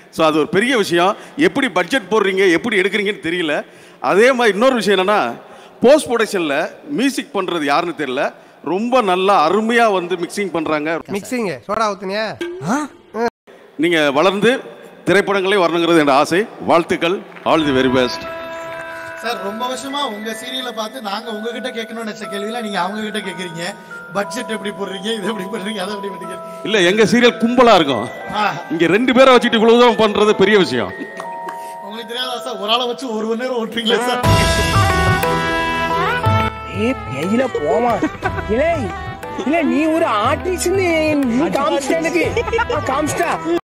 so அது ஒரு பெரிய விஷயம் எப்படி பட்ஜெட் போடுறீங்க எப்படி எடுக்கிறீங்கன்னு தெரியல அதே மாதிரி இன்னொரு விஷயம் என்னன்னா போஸ்ட் ப்ரொடக்ஷனில் மியூசிக் பண்ணுறது யாருன்னு தெரியல ரொம்ப நல்லா அருமையாக வந்து மிக்சிங் பண்ணுறாங்க மிக்சிங் சோடா ஊத்துனியா நீங்கள் வளர்ந்து திரைப்படங்களே வரணுங்கிறது என் ஆசை வாழ்த்துக்கள் all the very best sir ரொம்ப வருஷமா உங்க சீரியலை பார்த்து நாங்க உங்ககிட்ட கேட்கணும்னு நினைச்ச கேள்வியில நீங்க அவங்க கிட்ட கேக்குறீங்க பட்ஜெட் எப்படி போடுறீங்க இது எப்படி பண்றீங்க அதை எப்படி பண்றீங்க இல்லை எங்கள் சீரியல் கும்பலாக இருக்கும் ஆ, இங்கே ரெண்டு பேரை வச்சுட்டு இவ்வளவு தூரம் பண்ணுறது பெரிய விஷயம் உங்களுக்கு தெரியாதா சார் ஒரு ஆளை வச்சு ஒரு மணி நேரம் ஓட்டுறீங்களா சார் ஏ பேஜில போமா இல்லை இல்ல நீ ஒரு ஆர்டிஸ்ட் நீ காமிச்சிட்ட எனக்கு காமிச்சிட்டா